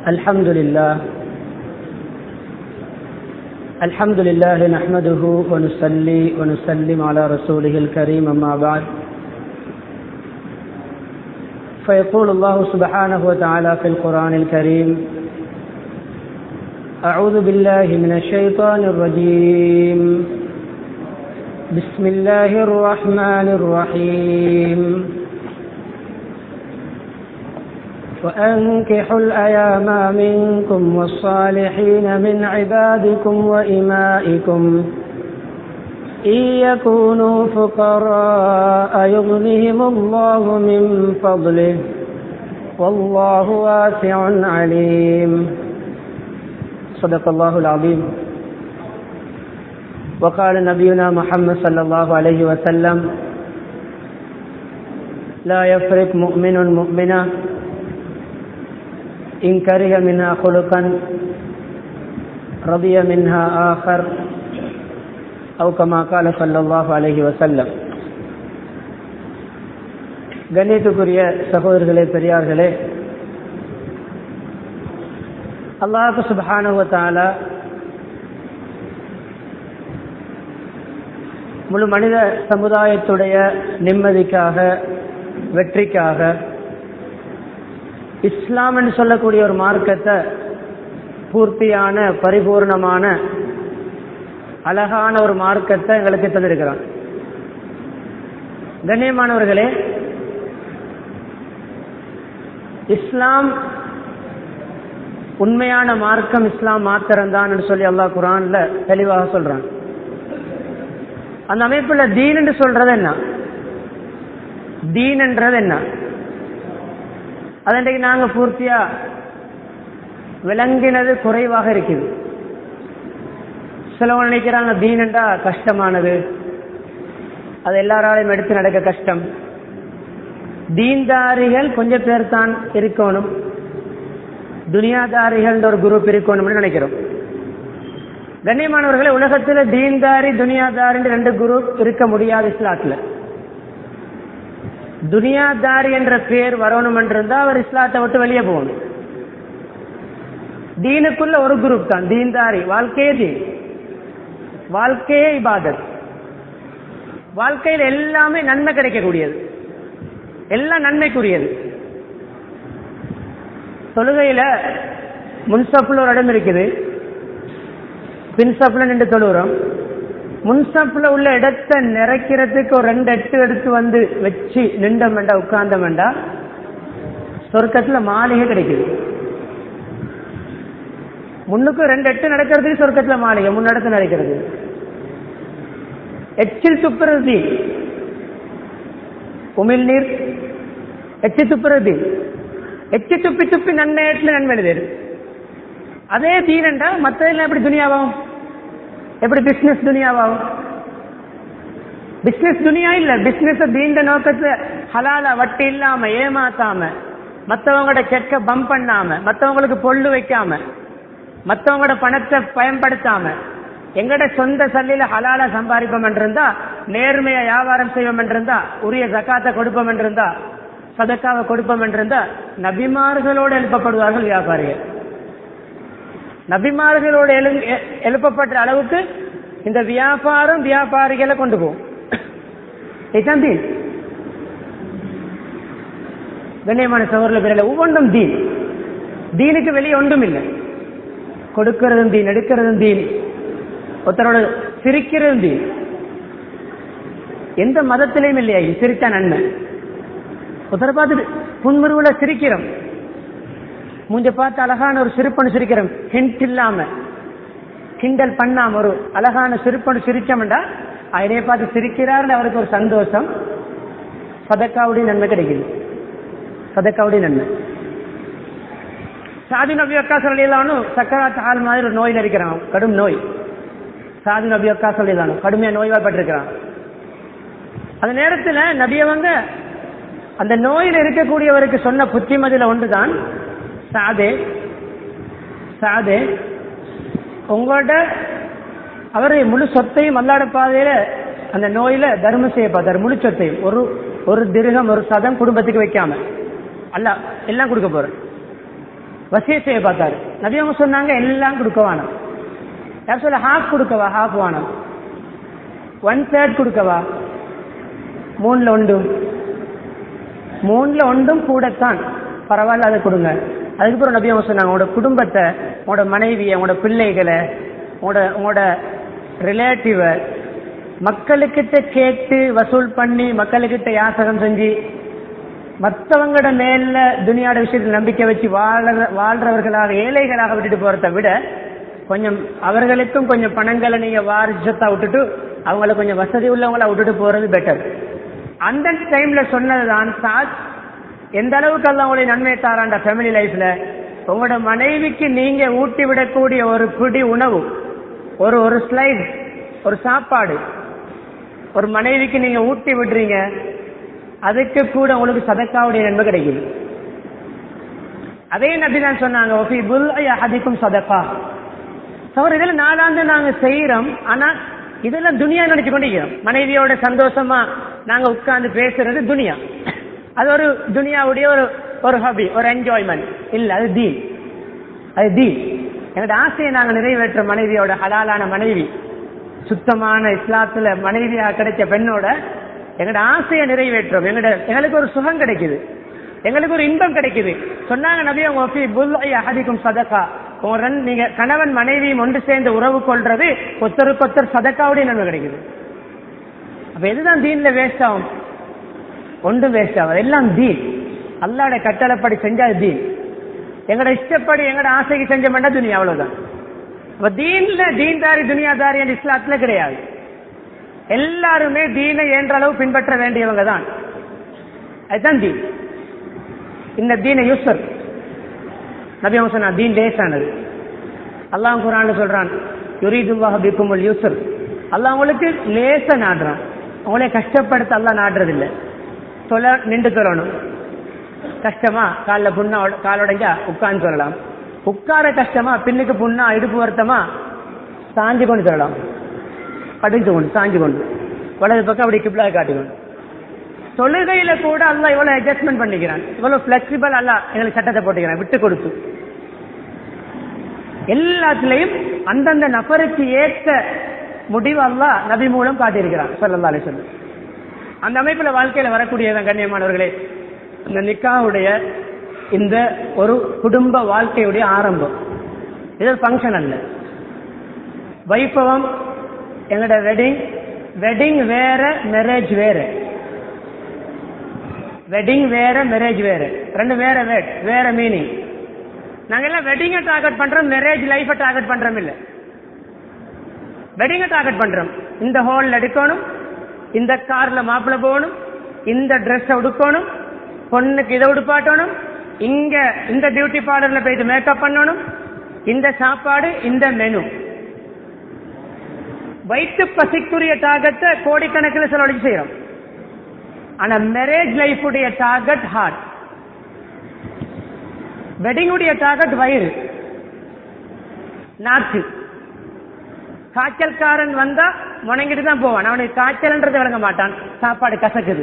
الحمد لله الحمد لله نحمده ونصلي ونسلم على رسوله الكريم أما بعد فيقول الله سبحانه وتعالى في القرآن الكريم أعوذ بالله من الشيطان الرجيم بسم الله الرحمن الرحيم وأنكحوا الأيام منكم والصالحين من عبادكم وإمائكم إن يكونوا فقراء يغنهم الله من فضله والله واسع عليم صدق الله العظيم وقال نبينا محمد صلى الله عليه وسلم لا يفرق مؤمن مؤمنا إن كره منها خلقا رضي منها آخر أو كما قال صلى الله عليه وسلم கண்ணியத்துக்குரிய சகோதரர்களே பெரியார்களே அல்லாஹு சுபானுவத்தால முழு மனித சமுதாயத்துடைய நிம்மதிக்காக வெற்றிக்காக இஸ்லாம் என்று சொல்லக்கூடிய ஒரு மார்க்கத்தை பூர்த்தியான பரிபூர்ணமான அழகான ஒரு மார்க்கத்தை எங்களுக்கு தந்திருக்கிறான் கண்ணியமானவர்களே இஸ்லாம் உண்மையான மார்க்கம் இஸ்லாம் மாத்திரம்தான் சொல்லி அல்லாஹ் குரான்ல தெளிவாக சொல்றான் அந்த அமைப்புல தீன் என்று சொல்றது என்ன தீன் என்றது என்ன அதன்றைக்கு நாங்க பூர்த்தியா விளங்கினது குறைவாக இருக்குது சிலவங்க நினைக்கிறாங்க தீன் என்றா கஷ்டமானது அது எல்லாராலையும் எடுத்து நடக்க கஷ்டம் தீன்தாரிகள் கொஞ்சம் பேர் தான் இருக்கணும் துனியாதாரிகள் ஒரு குரூப் இருக்கணும்னு நினைக்கிறோம் கண்ணியமானவர்களே உலகத்தில் தீன்தாரி துனியாதாரி ரெண்டு குரூப் இருக்க முடியாது இஸ்லாத்துல துனியாதாரி என்ற பேர் வரணும் இருந்தா அவர் இஸ்லாத்தை விட்டு வெளியே போகணும் தீனுக்குள்ள ஒரு குரூப் தான் தீன்தாரி வாழ்க்கையே தீன் வாழ்க்கையே இபாதத் வாழ்க்கையில் எல்லாமே நன்மை கிடைக்கக்கூடியது எல்லாம் நன்மைக்குரியது தொழுகையில முன்சப்புல ஒரு இடம் இருக்குது பின்சப்புல நின்று தொழுகிறோம் முன்சப்புல உள்ள இடத்தை நிறைக்கிறதுக்கு ஒரு ரெண்டு எட்டு எடுத்து வந்து வச்சு நின்றம் வேண்டா உட்கார்ந்த வேண்டா சொர்க்கத்துல மாளிகை கிடைக்குது முன்னுக்கு ரெண்டு எட்டு நடக்கிறதுக்கு சொர்க்கத்துல மாளிகை முன்னடத்து நடக்கிறது எச்சில் துப்புறது உமிழ் நீர் எச்சி துப்புறது எச்சி துப்பி துப்பி நன்மையத்துல நன்மை எழுது அதே தீனண்டா மற்றதெல்லாம் எப்படி துணியாவாகும் எப்படி பிசினஸ் துணியாவாகும் பிசினஸ் துணியா இல்ல பிசினஸ் தீண்ட நோக்கத்துல ஹலால வட்டி இல்லாம ஏமாத்தாம மற்றவங்களோட செக்க பம்ப் பண்ணாம மற்றவங்களுக்கு பொல்லு வைக்காம மற்றவங்களோட பணத்தை பயன்படுத்தாம எங்கட சொந்த சல்லில ஹலால சம்பாதிப்போம் என்றிருந்தா நேர்மையா வியாபாரம் செய்வோம் என்றிருந்தா உரிய ஜக்காத்தை கொடுப்போம் என்றிருந்தா சதக்காவை கொடுப்போம் என்றிருந்தா நபிமார்களோடு எழுப்பப்படுவார்கள் வியாபாரிகள் நபிமார்களோடு எழு எழுப்பப்பட்ட அளவுக்கு இந்த வியாபாரம் வியாபாரிகளை கொண்டு போகும் இதுதான் தீன் கண்ணியமான சகோதர பேரில் ஒவ்வொன்றும் தீன் தீனுக்கு வெளியே ஒன்றும் இல்லை கொடுக்கிறதும் தீன் எடுக்கிறதும் தீன் ஒருத்தரோட சிரிக்கிறதும் தீன் எந்த மதத்திலையும் இல்லையா சிரித்தா நன்மை ஒருத்தரை பார்த்துட்டு புன்முருவுல சிரிக்கிறோம் மூஞ்ச பார்த்து அழகான ஒரு சிரிப்பனு சிரிக்கிறோம் ஹிண்ட் இல்லாம கிண்டல் பண்ணாம ஒரு அழகான சிரிப்பனு சிரிச்சோம்டா அதனை பார்த்து சிரிக்கிறார்னு அவருக்கு ஒரு சந்தோஷம் சதக்காவுடைய நன்மை கிடைக்குது சதக்காவுடைய நன்மை சாதி நபி அக்கா சொல்லிடலானும் சக்கராத்து ஆள் மாதிரி ஒரு நோயில் இருக்கிறான் கடும் நோய் சாதி நபி அக்கா சொல்லிடலானும் கடுமையா நோய்வாய்ப்பட்டிருக்கிறான் அந்த நேரத்தில் நபியவங்க அந்த நோயில் இருக்கக்கூடியவருக்கு சொன்ன புத்திமதியில ஒன்றுதான் சாதே சாதே உங்களோட அவரை முழு சொத்தையும் அல்லாட பாதையில அந்த நோயில தர்மம் செய்ய பார்த்தார் முழு சொத்தையும் ஒரு ஒரு திருகம் ஒரு சதம் குடும்பத்துக்கு வைக்காம அல்ல எல்லாம் கொடுக்க போறேன் வசிய செய்ய பார்த்தாரு நபி அவங்க சொன்னாங்க எல்லாம் கொடுக்க வேணாம் யார் சொல்ல ஹாஃப் கொடுக்கவா ஹாஃப் வேணாம் ஒன் தேர்ட் கொடுக்கவா மூணுல ஒன்றும் மூணுல ஒன்றும் கூடத்தான் பரவாயில்ல அதை கொடுங்க அதுக்கப்புறம் நபி அவங்க சொன்னாங்க உங்களோட குடும்பத்தை உங்களோட மனைவியை உங்களோட பிள்ளைகளை உங்களோட உங்களோட ரிலேட்டிவை மக்களுக்கிட்ட கேட்டு வசூல் பண்ணி மக்களுக்கிட்ட யாசகம் செஞ்சு மற்றவங்களோட மேல துனியாட விஷயத்தில் நம்பிக்கை வச்சு வாழ வாழ்றவர்களாக ஏழைகளாக விட்டுட்டு போறதை விட கொஞ்சம் அவர்களுக்கும் கொஞ்சம் பணங்களை நீங்க வாரிசத்தா விட்டுட்டு அவங்கள கொஞ்சம் வசதி உள்ளவங்கள விட்டுட்டு போறது பெட்டர் அந்த டைம்ல சொன்னதுதான் சாத் எந்த அளவுக்கு எல்லாம் உங்களுடைய நன்மையை தாராண்ட ஃபேமிலி லைஃப்ல உங்களோட மனைவிக்கு நீங்க ஊட்டி விடக்கூடிய ஒரு பிடி உணவு ஒரு ஒரு ஸ்லைஸ் ஒரு சாப்பாடு ஒரு மனைவிக்கு நீங்க ஊட்டி விடுறீங்க அதுக்கு கூட உங்களுக்கு சதக்காவுடைய நன்மை கிடைக்குது அதே நபி தான் சொன்னாங்க ஒஃபி புல் அதிக்கும் சதக்கா தவிர இதுல நாளாந்து நாங்க செய்யறோம் ஆனா இதெல்லாம் துனியா நினைச்சு கொண்டிருக்கிறோம் மனைவியோட சந்தோஷமா நாங்க உட்கார்ந்து பேசுறது துனியா அது ஒரு துனியாவுடைய ஒரு ஒரு ஹாபி ஒரு என்ஜாய்மெண்ட் இல்ல அது தீன் அது தீன் எங்களோட ஆசையை நாங்க நிறைவேற்ற மனைவியோட ஹலாலான மனைவி சுத்தமான இஸ்லாத்துல மனைவியா கிடைச்ச பெண்ணோட எங்களோட ஆசையை நிறைவேற்றோம் எங்களோட எங்களுக்கு ஒரு சுகம் கிடைக்குது எங்களுக்கு ஒரு இன்பம் கிடைக்குது சொன்னாங்க நபி அவங்க அகதிக்கும் சதக்கா உங்க ரெண்டு நீங்க கணவன் மனைவியும் ஒன்று சேர்ந்து உறவு கொள்றது ஒத்தருக்கு ஒத்தர் சதக்காவுடைய நன்மை கிடைக்குது அப்ப எதுதான் தீன்ல வேஸ்ட் ஆகும் ஒன்றும் வேஸ்ட் ஆகும் எல்லாம் தீன் அல்லாட கட்டளைப்படி செஞ்சா அது தீன் எங்கட இஷ்டப்படி எங்கட ஆசைக்கு செஞ்ச மாட்டா துணியா அவ்வளவுதான் அப்ப தீன்ல தீன்தாரி துனியாதாரி என்று இஸ்லாத்துல கிடையாது எல்லாருமே தீனை என்ற அளவு பின்பற்ற வேண்டியவங்க தான் அதுதான் தீன் இந்த தீன யூசர் நபி அவங்க சொன்னா தீன் லேசானது அல்லாஹ் குரான் சொல்றான் யுரீதுல்லாஹ் பிக்குமுல் யூசர் அல்லாஹ் உங்களுக்கு லேச நாடுறான் உங்களே கஷ்டப்படுத்த அல்லாஹ் நாடுறதில்லை தொலை நின்று தொழணும் கஷ்டமா காலில் புண்ணா காலோடைஞ்சா உட்கார்ந்து சொல்லலாம் உட்கார கஷ்டமா பின்னுக்கு புண்ணா இடுப்பு வருத்தமா சாஞ்சு கொண்டு சொல்லலாம் படிஞ்சு கொண்டு சாஞ்சு கொண்டு வலது பக்கம் அப்படி கிப்லா காட்டிக்கொண்டு தொழுகையில கூட அல்ல இவ்வளவு அட்ஜஸ்ட்மெண்ட் பண்ணிக்கிறான் இவ்வளவு பிளெக்சிபிள் அல்ல எங்களுக்கு சட்டத்தை போட்டுக்கிறான் விட்டு கொடுத்து எல்லாத்துலயும் அந்தந்த நபருக்கு ஏற்ற முடிவு அல்ல நபி மூலம் காட்டியிருக்கிறான் சொல்லல்லா அலி சொல்லு அந்த அமைப்புல வாழ்க்கையில வரக்கூடியதான் கண்ணியமானவர்களே இந்த நிக்காவுடைய இந்த ஒரு குடும்ப வாழ்க்கையுடைய ஆரம்பம் இது ஃபங்க்ஷன் அல்ல வைபவம் எங்களோட வெட்டிங் வெட்டிங் வேற மேரேஜ் வேற வெட்டிங் வேற மேரேஜ் வேற ரெண்டு வேற வேட் வேற மீனிங் நாங்க எல்லாம் வெட்டிங்கை டார்கெட் பண்றோம் மேரேஜ் லைஃபை டார்கெட் பண்றோம் இல்ல வெட்டிங்கை டார்கெட் பண்றோம் இந்த ஹோல்ல எடுக்கணும் இந்த கார்ல மாப்பிள்ள போகணும் இந்த ட்ரெஸ் உடுக்கணும் பொண்ணுக்கு இதை உடுப்பாட்டணும் இங்க இந்த பியூட்டி பார்லர்ல போயிட்டு மேக்கப் பண்ணணும் இந்த சாப்பாடு இந்த மெனு வயிற்று பசிக்குரிய டார்கெட்டை கோடிக்கணக்கில் செலவழிச்சு செய்யறோம் ஆனா மேரேஜ் லைஃப் உடைய டார்கெட் ஹார்ட் வெட்டிங் உடைய டார்கெட் வயிறு நாக்கு காய்ச்சல்காரன் வந்தா முணங்கிட்டு தான் போவான் அவனுக்கு காய்ச்சல்ன்றது விளங்க மாட்டான் சாப்பாடு கசக்குது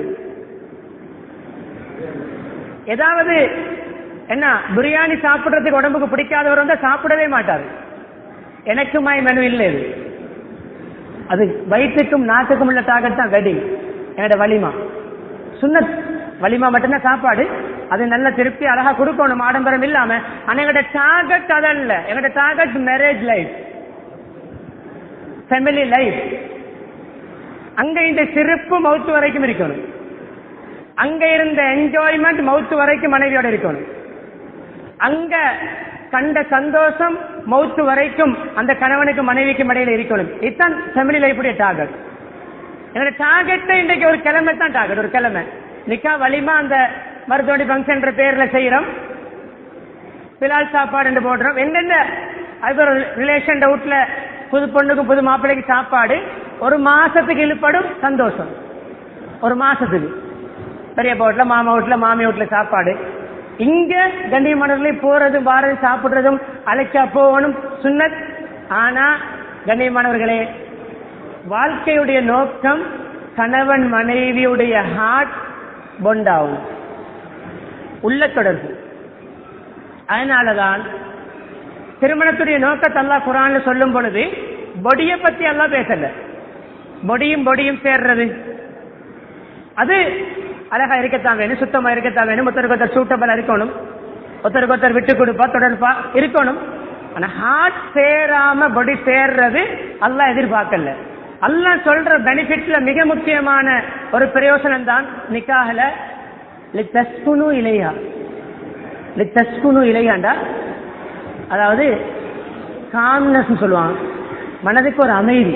ஏதாவது என்ன பிரியாணி சாப்பிடுறதுக்கு உடம்புக்கு பிடிக்காதவர் வந்தா சாப்பிடவே மாட்டாரு எனக்கு மை மெனு இல்லை இது அது வயிற்றுக்கும் நாட்டுக்கும் உள்ள டார்கெட் தான் வெட்டிங் என்னோட வலிமா சுண்ணத் வலிமா மட்டும்தான் சாப்பாடு அது நல்ல திருப்தி அழகா கொடுக்கணும் ஆடம்பரம் இல்லாம ஆனா எங்கட டார்கெட் அதல்ல எங்கட target marriage life family life அங்க இந்த சிறப்பு மவுத்து வரைக்கும் இருக்கணும் அங்க இருந்த என்ஜாய்மெண்ட் மவுத்து வரைக்கும் மனைவியோட இருக்கணும் அங்க கண்ட சந்தோஷம் மவுத்து வரைக்கும் அந்த கணவனுக்கு மனைவிக்கும் இடையில இருக்கணும் இதுதான் ஃபேமிலி லைஃபுடைய டார்கெட் என்னோட டார்கெட் இன்றைக்கு ஒரு கிழமை தான் டார்கெட் ஒரு கிழமை நிக்கா வலிமா அந்த மருத்துவமனை ஃபங்க்ஷன் பேர்ல செய்யறோம் பிலால் சாப்பாடு என்று போடுறோம் எந்தெந்த அது ஒரு ரிலேஷன் வீட்டுல புது பொண்ணுக்கும் புது மாப்பிள்ளைக்கு சாப்பாடு ஒரு மாசத்துக்கு இழுப்படும் சந்தோஷம் ஒரு மாசத்துக்கு பெரிய வீட்டுல மாமா வீட்டுல மாமி வீட்டுல சாப்பாடு இங்க கண்ணியமானவர்களே போறதும் வாரது சாப்பிடுறதும் அழைச்சா போகணும் சுண்ணத் ஆனா கண்ணியமானவர்களே வாழ்க்கையுடைய நோக்கம் கணவன் மனைவியுடைய ஹார்ட் பொண்டாகும் உள்ள தொடர்பு அதனாலதான் திருமணத்துடைய நோக்கத்தை அல்லாஹ் குரான்ல சொல்லும் பொழுது பொடியை பத்தி எல்லாம் பேசல பொடியும் பொடியும் சேர்றது அது அழகா இருக்கத்தான் வேணும் சுத்தமா இருக்கத்தான் வேணும் ஒருத்தருக்கு ஒருத்தர் சூட்டபிளா இருக்கணும் ஒருத்தருக்கு ஒருத்தர் விட்டு கொடுப்பா தொடர்பா இருக்கணும் ஆனா ஹார்ட் சேராம பொடி சேர்றது அல்லாஹ் எதிர்பார்க்கல அல்லாஹ் சொல்ற பெனிஃபிட்ல மிக முக்கியமான ஒரு பிரயோசனம் தான் நிக்காகல லித்தஸ்குனு இலையா லித்தஸ்குனு இலையாண்டா அதாவது காம்னஸ் சொல்லுவாங்க மனதுக்கு ஒரு அமைதி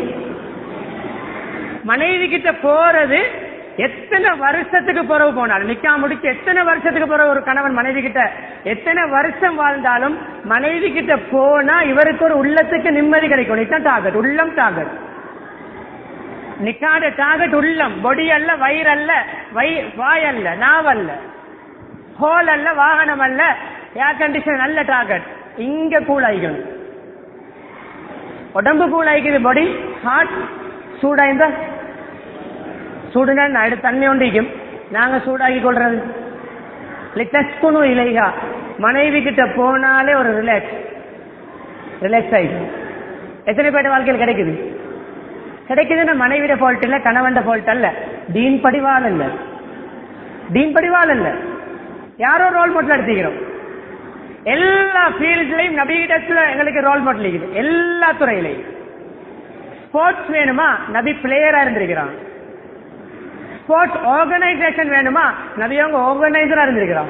மனைவி கிட்ட போறது எத்தனை வருஷத்துக்கு பிறகு போனாலும் நிக்கா முடிச்சு எத்தனை வருஷத்துக்கு பிறகு ஒரு கணவன் மனைவி கிட்ட எத்தனை வருஷம் வாழ்ந்தாலும் மனைவி கிட்ட போனா இவருக்கு ஒரு உள்ளத்துக்கு நிம்மதி கிடைக்கும் இதுதான் டார்கெட் உள்ளம் டார்கெட் நிக்காத டார்கெட் உள்ளம் பொடி அல்ல வயிறு அல்ல வை வாய் அல்ல நாவல்ல ஹோல் அல்ல வாகனம் அல்ல ஏர் கண்டிஷன் நல்ல டார்கெட் இங்க கூலாய்க்கணும் உடம்பு கூலாய்க்குது பொடி ஹார்ட் சூடாயிருந்தா சூடுனா நான் எடுத்து தண்ணி ஒன்றிக்கும் நாங்க சூடாக்கி கொள்றது லிட்டஸ்குனு இலைகா மனைவி கிட்ட போனாலே ஒரு ரிலாக்ஸ் ரிலாக்ஸ் ஆயிடும் எத்தனை பேர் வாழ்க்கையில் கிடைக்குது கிடைக்குதுன்னா மனைவிட ஃபால்ட் இல்ல கணவன் ஃபால்ட் அல்ல டீன் படிவால் இல்ல டீன் படிவால் இல்ல யாரோ ரோல் மாடல் எடுத்துக்கிறோம் எல்லா ஃபீல்ட்லயும் நபிகிடத்துல எங்களுக்கு ரோல் மாடல் இருக்குது எல்லா துறையிலையும் ஸ்போர்ட்ஸ் வேணுமா நபி பிளேயரா இருந்திருக்கிறான் ஸ்போர்ட்ஸ் ஆர்கனைசேஷன் வேணுமா நபி அவங்க ஆர்கனைசரா இருந்திருக்கிறான்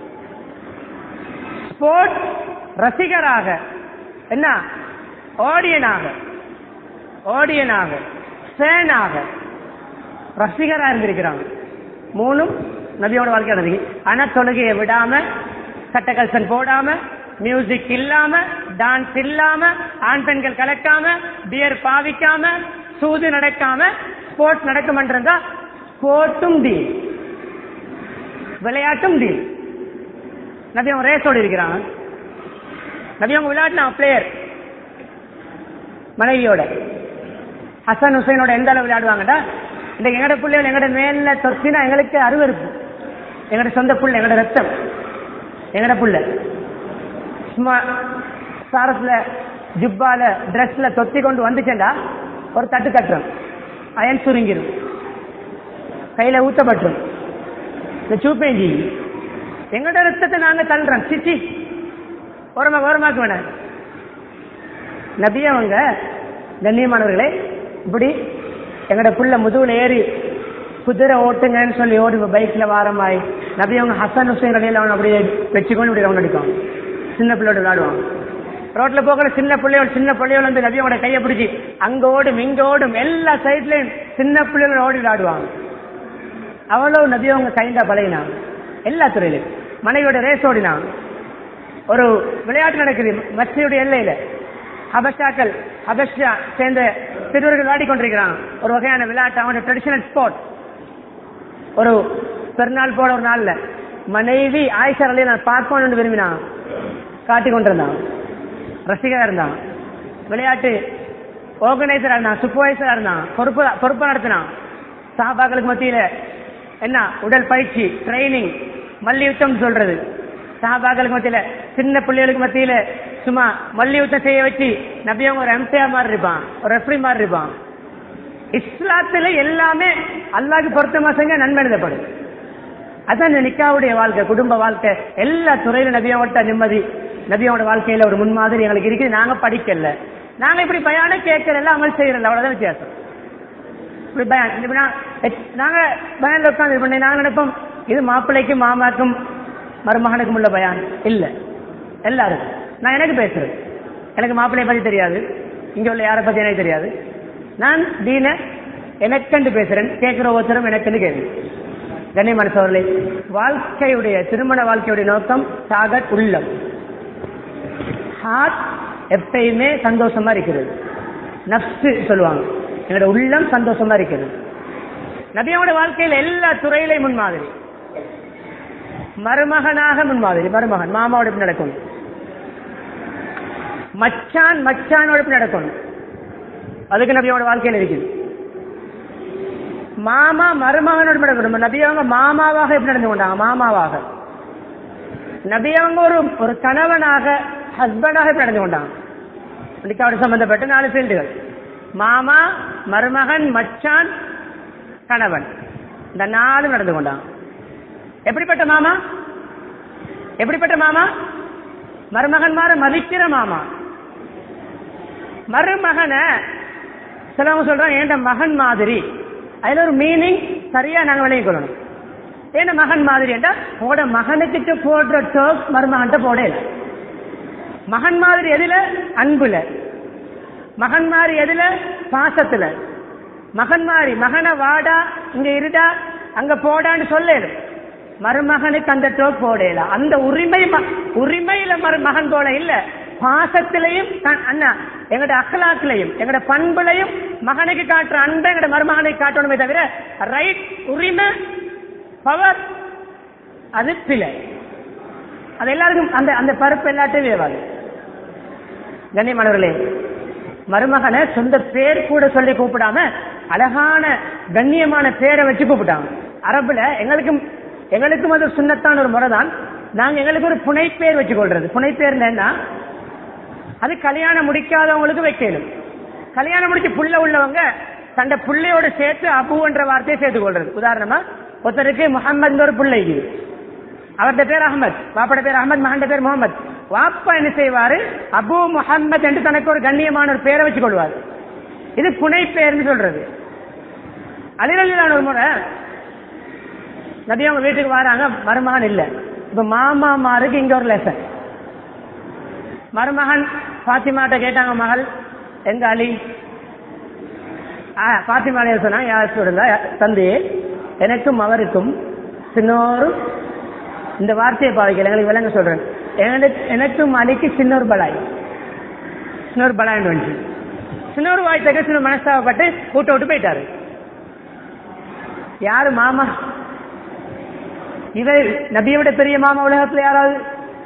ஸ்போர்ட்ஸ் ரசிகராக என்ன ஆடியனாக ஆடியனாக ஃபேனாக ரசிகரா இருந்திருக்கிறாங்க மூணும் நபியோட வாழ்க்கை நடந்தது ஆனா தொழுகையை விடாம கட்டகல்சன் போடாம மியூசிக் இல்லாம டான்ஸ் இல்லாம ஆண் பெண்கள் கலக்காம பியர் பாவிக்காம சூது நடக்காம ஸ்போர்ட்ஸ் நடக்கும் இருந்தா ஸ்போர்ட்டும் டீல் விளையாட்டும் டீல் நபி அவங்க ரேஸோடு இருக்கிறாங்க நபி அவங்க விளையாட்டுனா பிளேயர் மனைவியோட ஹசன் ஹுசைனோட எந்த அளவு விளையாடுவாங்கடா இந்த எங்கட பிள்ளைகள் எங்கட மேல தொத்தினா எங்களுக்கு அருவருப்பு எங்கட சொந்த புள்ள எங்கட ரத்தம் எங்கட புள்ள சும்மா சாரத்துல ஜுப்பால ட்ரெஸ்ல தொத்தி கொண்டு வந்துச்சேன்டா ஒரு தட்டு தட்டுறோம் அயன் சுருங்கிரும் கையில ஊத்தப்பட்டுரும் இந்த சூப்பேஞ்சி எங்கட ரத்தத்தை நாங்க தள்ளுறோம் சிச்சி ஓரமா ஓரமாக்க வேணாம் நபி அவங்க கண்ணியமானவர்களே இப்படி எங்கட புள்ள முதுகுல ஏறி குதிரை ஓட்டுங்கன்னு சொல்லி ஓடி பைக்ல வாரமாய் நபி அவங்க ஹசன் ஹுசைன் அடையில அவன் அப்படியே வச்சுக்கொண்டு இப்படி ரவுண்ட் அடிப்பான் சின்ன பிள்ளையோட விளையாடுவான் ரோட்ல போகிற சின்ன பிள்ளையோட சின்ன பிள்ளையோட வந்து நபியோட கையை பிடிச்சி அங்க ஓடும் இங்க ஓடும் எல்லா சைட்லயும் சின்ன பிள்ளைகளோட ஓடி விளையாடுவாங்க அவ்வளவு நபி அவங்க கைண்டா பழகினான் எல்லா துறையிலும் மனைவியோட ரேஸ் ஓடினான் ஒரு விளையாட்டு நடக்குது மச்சியுடைய எல்லையில ஹபஷாக்கள் ஹபஷா சேர்ந்த சிறுவர்கள் விளையாடி கொண்டிருக்கிறான் ஒரு வகையான விளையாட்டு அவனோட ட்ரெடிஷனல் ஸ்போர்ட் ஒரு பெருநாள் போட ஒரு நாள்ல மனைவி ஆயிஷா அலையை நான் பார்க்கணும்னு விரும்பினான் காட்டி கொண்டிருந்தான் ரசிகரா இருந்தான் விளையாட்டு ஆர்கனைசரா இருந்தான் சூப்பர்வைசரா இருந்தான் பொறுப்பு பொறுப்பா நடத்தினான் சாபாக்களுக்கு மத்தியில என்ன உடல் பயிற்சி ட்ரைனிங் மல்யுத்தம் சொல்றது சஹாபாக்களுக்கு மத்தியில சின்ன பிள்ளைகளுக்கு மத்தியில சும்மா மல்யுத்தம் செய்ய வச்சு நபியவங்க ஒரு எம்சிஆர் மாதிரி இருப்பான் ஒரு ரெஃப்ரி மாதிரி இருப்பான் இஸ்லாத்துல எல்லாமே அல்லாஹ்க்கு பொருத்தமா செஞ்சா நன்மை எழுதப்படும் அதான் இந்த நிக்காவுடைய வாழ்க்கை குடும்ப வாழ்க்கை எல்லா துறையிலும் நபியாவோட நிம்மதி நபியாவோட வாழ்க்கையில ஒரு முன்மாதிரி எங்களுக்கு இருக்குது நாங்க படிக்கல நாங்க இப்படி பயான கேட்கல அமல் செய்யறல அவ்வளவுதான் வித்தியாசம் இப்படி பயான் இப்படி நான் எச்- நாங்க பயான்ல உட்கார்ந்து இது பண்ணி நாங்க நினைப்போம் இது மாப்பிள்ளைக்கும் மாமாக்கும் மருமகனுக்கும் உள்ள பயான் இல்ல எல்லாரும் நான் எனக்கு பேசுறேன் எனக்கு மாப்பிள்ளைய பத்தி தெரியாது இங்க உள்ள யாரை பத்தி எனக்கு தெரியாது நான் தீன எனக்கண்டு பேசுறேன் கேட்கிற ஒவ்வொருத்தரும் எனக்கென்று கேள்வி கண்ணியமான சோழர்களே வாழ்க்கையுடைய திருமண வாழ்க்கையுடைய நோக்கம் டாகட் உள்ளம் ஹார்ட் எப்பயுமே சந்தோஷமா இருக்கிறது நப்சு சொல்லுவாங்க என்னோட உள்ளம் சந்தோஷமா இருக்கிறது நபியோட வாழ்க்கையில எல்லா துறையிலையும் முன்மாதிரி மருமகனாக முன்மாதிரி மருமகன் மாமாவோட எப்படி நடக்கணும் மச்சான் மச்சானோட எப்படி நடக்கணும் அதுக்கு நபியோட வாழ்க்கையில இருக்குது மாமா மருமகனோட எப்படி நடக்கணும் நபி அவங்க மாமாவாக எப்படி நடந்து கொண்டாங்க மாமாவாக நபி அவங்க ஒரு ஒரு கணவனாக ஹஸ்பண்டாக இப்ப நடந்து கொண்டாங்க நிக்காவோட சம்பந்தப்பட்ட நாலு ஃபீல்டுகள் மாமா மருமகன் மச்சான் கணவன் இந்த நாலு நடந்து கொண்டாங்க எப்படிப்பட்ட மாமா எப்படிப்பட்ட மாமா மருமகன்மார மதிக்கிற மாமா மருமகனை சிலவங்க சொல்றாங்க ஏண்ட மகன் மாதிரி அதுல ஒரு மீனிங் சரியா நாங்க விளங்கிக் கொள்ளணும் ஏன்னா மகன் மாதிரி என்றா உங்களோட மகனுக்கிட்ட போடுற டோக் மருமகன்ட்ட போடல மகன் மாதிரி எதுல அன்புல மகன் மாதிரி எதுல பாசத்துல மகன் மாதிரி மகனை வாடா இங்க இருடா அங்க போடான்னு சொல்லல மருமகனுக்கு அந்த டோக் போடல அந்த உரிமை ம- உரிமையில மரு மகன் போல இல்ல பாசத்திலையும் த- அண்ணா எங்கட அக்கலாக்கிலையும் எங்கட பண்புலையும் மகனுக்கு காட்டுற அன்பை எங்கட மருமகனுக்கு காட்டணுமே தவிர ரைட் உரிமை பவர் அது பிழை அது எல்லாருக்கும் அந்த அந்த பருப்பு எல்லாத்தையும் வேவாது கண்ணியமானவர்களே மருமகனை சொந்த பேர் கூட சொல்லி கூப்பிடாம அழகான கண்ணியமான பேரை வச்சு கூப்பிட்டாங்க அரபுல எங்களுக்கும் எங்களுக்கும் அது சுண்ணத்தான ஒரு முறை தான் நாங்க எங்களுக்கு ஒரு புனைப்பேர் வச்சு கொள்றது புனைப்பேர் என்ன அது கல்யாணம் முடிக்காதவங்களுக்கு வைக்கணும் கல்யாணம் முடிச்சு புள்ள உள்ளவங்க தண்ட புள்ளையோட சேர்த்து அபுன்ற வார்த்தையை சேர்த்து கொள்றது உதாரணமா ஒருத்தருக்கு முகமது ஒரு பிள்ளை இருக்குது அவருடைய பேர் அகமது வாப்பட பேர் அகமது மகன் பேர் முகமது வாப்பா என்ன செய்வாரு அபு முஹம்மத் என்று தனக்கு ஒரு கண்ணியமான ஒரு பேரை வச்சு கொள்வார் இது புனை பேர்னு சொல்றது அலிரலிலான ஒரு முறை நபி அவங்க வீட்டுக்கு வராங்க மருமகன் இல்ல இப்ப மாமா மாருக்கு இங்க ஒரு லெசன் மருமகன் பாத்திமாட்ட கேட்டாங்க மகள் எங்க அலி ஆ, பாத்திமா அலையா சொன்னா யார் சொல்லுங்க தந்தையே எனக்கும் அவருக்கும் சின்னோரு இந்த வார்த்தையை பாவிக்கல எங்களுக்கு விளங்க சொல்றேன் எனக்கு எனக்கும் அலிக்கு சின்னொரு பலாய் சின்னொரு பலாய் வந்து சின்னொரு வாய்த்தக்க சின்ன மனஸ்தாபப்பட்டு கூட்ட விட்டு போயிட்டாரு யாரு மாமா இவர் நபியை விட பெரிய மாமா உலகத்துல யாராவது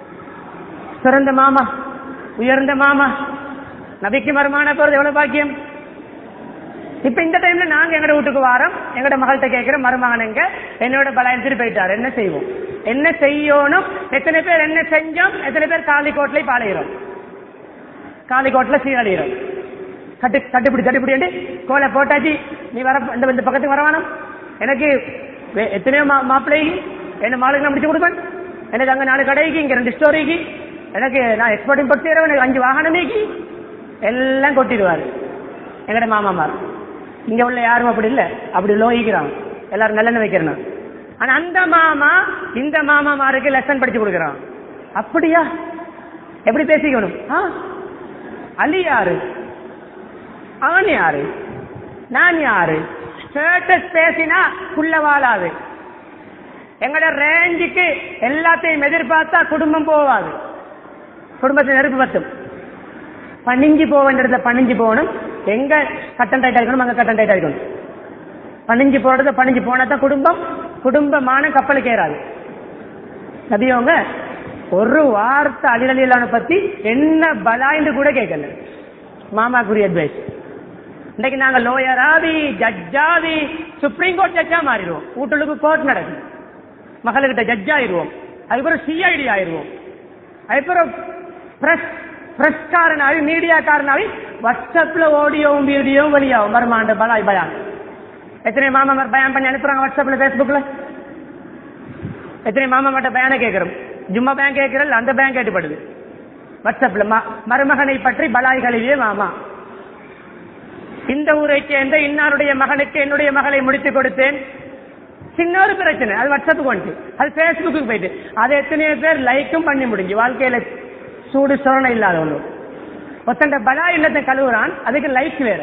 சிறந்த மாமா உயர்ந்த மாமா நபிக்கு மருமான போறது எவ்வளவு பாக்கியம் இப்ப இந்த டைம்ல நாங்க எங்கட வீட்டுக்கு வாரோம் எங்கட மகள்கிட்ட கேட்கிற மருமகன் எங்க என்னோட பலாயத்துட்டு போயிட்டாரு என்ன செய்வோம் என்ன செய்யணும் எத்தனை பேர் என்ன செஞ்சோம் எத்தனை பேர் காலிக்கோட்டில பாளையிறோம் காலிக்கோட்டில் சீரழிகிறோம் கட்டு கட்டுப்பிடி கட்டுப்பிடி கோலை போட்டாச்சு நீ வர இந்த இந்த பக்கத்துக்கு வரவானம் எனக்கு வே- எத்தனையோ மா மாப்பிள்ளை என்ன மாளுக்கு நான் முடிச்சு கொடுப்பேன் எனக்கு அங்க நாலு கடைக்கு இங்க ரெண்டு ஸ்டோரிக்கு எனக்கு நான் எக்ஸ்போர்ட் இம்போர்ட் செய்யறவன் எனக்கு அஞ்சு வாகனமேக்கு எல்லாம் கொட்டிடுவாரு எங்கட மாமாமார் இங்க உள்ள யாரும் அப்படி இல்ல அப்படி லோகிக்கிறான் எல்லாரும் நல்லெண்ணெய் வைக்கிறேன் ஆனா அந்த மாமா இந்த மாமாமாருக்கு லெசன் படிச்சு கொடுக்கறான் அப்படியா எப்படி பேசிக்கணும் ஆ? அலி யாரு அவன் யாரு நான் யாரு ஸ்டேட்டஸ் பேசினா புள்ள வாழாது எங்கட ரேஞ்சுக்கு எல்லாத்தையும் எதிர்பார்த்தா குடும்பம் போவாது குடும்பத்தை நெருப்பு பத்தும் பணிஞ்சு போக வேண்டிய இடத்துல பணிஞ்சு போகணும் எங்க கட்டன் டைட்டா இருக்கணும் அங்க கட்டன் டைட்டா இருக்கணும் பணிஞ்சு போறது பணிஞ்சு போனா தான் குடும்பம் குடும்பமான கப்பலுக்கு ஏறாது நபியவங்க ஒரு வார்த்தை அலிரலியலான பத்தி என்ன பலாயின்னு கூட கேட்கல மாமாக்குரிய அட்வைஸ் இன்னைக்கு நாங்க லோயராவி ஜட்ஜாவி சுப்ரீம் கோர்ட் ஜட்ஜா மாறிடுவோம் வீட்டுக்கு கோர்ட் நடக்கும் மகளுக்கிட்ட ஜட்ஜ் ஆயிருவோம் அதுக்கப்புறம் சிஐடி ஆயிருவோம் அதுக்கப்புறம் பிரஸ் பிரஸ்காரனாவி மீடியாக்காரனாவி வாட்ஸ்அப்ல ஆடியோவும் வீடியோவும் வெளியாகும் வருமாண்ட பலாய் பயான் எத்தனை மாமா மார் பயான் பண்ணி அனுப்புறாங்க வாட்ஸ்அப்ல பேஸ்புக்ல எத்தனை மாமா மட்டும் பயானை கேட்கிறோம் ஜும்மா பேங்க் கேட்கிறல் அந்த பேங்க் கேட்டுப்படுது வாட்ஸ்அப்ல ம- மருமகனை பற்றி பலாய்களிலே மாமா இந்த ஊரை சேர்ந்த இன்னாருடைய மகனுக்கு என்னுடைய மகளை முடித்து கொடுத்தேன் சின்ன ஒரு பிரச்சனை அது வாட்ஸ்அப்புக்கு வந்துட்டு அது பேஸ்புக்கு போயிட்டு அது எத்தனையோ பேர் லைக்கும் பண்ணி முடிஞ்சு வாழ்க்கையில சூடு சொரணை இல்லாதவங்க ஒத்தண்ட பலா இல்லத்தை கழுவுறான் அதுக்கு லைக் வேற